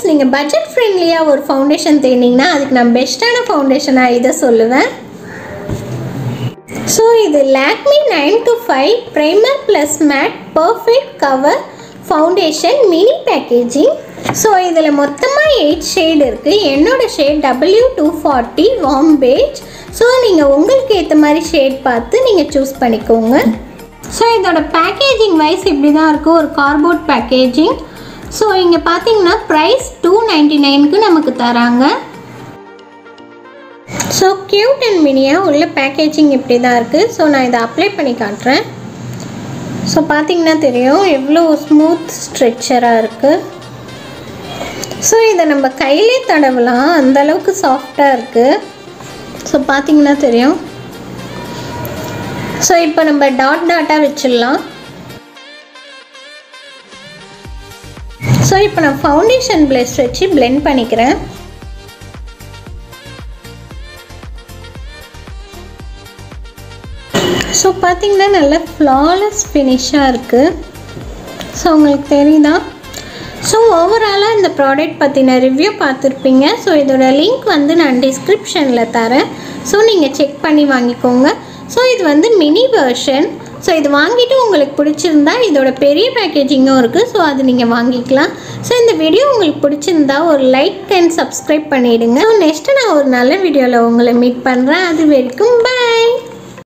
friends நீங்கள் budget ஃப்ரெண்ட்லியாக ஒரு ஃபவுண்டேஷன் தேடினீங்கன்னா அதுக்கு நான் பெஸ்ட்டான ஃபவுண்டேஷனாக இதை சொல்லுவேன் ஸோ இது Lakme nine to five primer plus matte perfect cover foundation mini packaging so இதில் மொத்தமாக எயிட் ஷேட் இருக்குது என்னோட shade W two forty warm beige so நீங்கள் உங்களுக்கு ஏற்ற மாதிரி ஷேட் பார்த்து நீங்கள் சூஸ் பண்ணிக்கோங்க ஸோ இதோட பேக்கேஜிங் வைஸ் இப்படி தான் இருக்கும் ஒரு கார்போர்ட் பேக்கேஜிங் ஸோ இங்கே பார்த்தீங்கன்னா ப்ரைஸ் டூ நைன்டி நைனுக்கு நமக்கு தராங்க ஸோ கியூட் அண்ட் மினியாக உள்ள பேக்கேஜிங் இப்படி தான் இருக்குது ஸோ நான் இதை அப்ளை பண்ணி காட்டுறேன் ஸோ பார்த்தீங்கன்னா தெரியும் எவ்வளோ ஸ்மூத் ஸ்ட்ரெச்சராக இருக்குது ஸோ இதை நம்ம கையிலே தடவலாம் அந்த அளவுக்கு சாஃப்டாக இருக்குது ஸோ பார்த்தீங்கன்னா தெரியும் ஸோ இப்போ நம்ம டாட் டாட்டாக வச்சிடலாம் ஸோ இப்போ நான் ஃபவுண்டேஷன் ப்ளஷ் வச்சு blend பண்ணிக்கிறேன் ஸோ பார்த்தீங்கன்னா நல்ல ஃப்ளாலெஸ் ஃபினிஷாக இருக்குது ஸோ உங்களுக்கு தெரியுதா ஸோ ஓவராலாக இந்த ப்ராடக்ட் பற்றின ரிவ்யூ பார்த்துருப்பீங்க ஸோ இதோட லிங்க் வந்து நான் டிஸ்கிரிப்ஷனில் தரேன் ஸோ நீங்கள் செக் பண்ணி வாங்கிக்கோங்க ஸோ இது வந்து மினி வெர்ஷன் ஸோ இது வாங்கிட்டு உங்களுக்கு பிடிச்சிருந்தா இதோட பெரிய பேக்கேஜிங்கும் இருக்குது ஸோ அது நீங்கள் வாங்கிக்கலாம் ஸோ இந்த வீடியோ உங்களுக்கு பிடிச்சிருந்தா ஒரு லைக் அண்ட் சப்ஸ்கிரைப் பண்ணிவிடுங்க ஸோ நெக்ஸ்ட்டு நான் ஒரு நல்ல வீடியோவில் உங்களை மீட் பண்ணுறேன் அது வரைக்கும் பாய்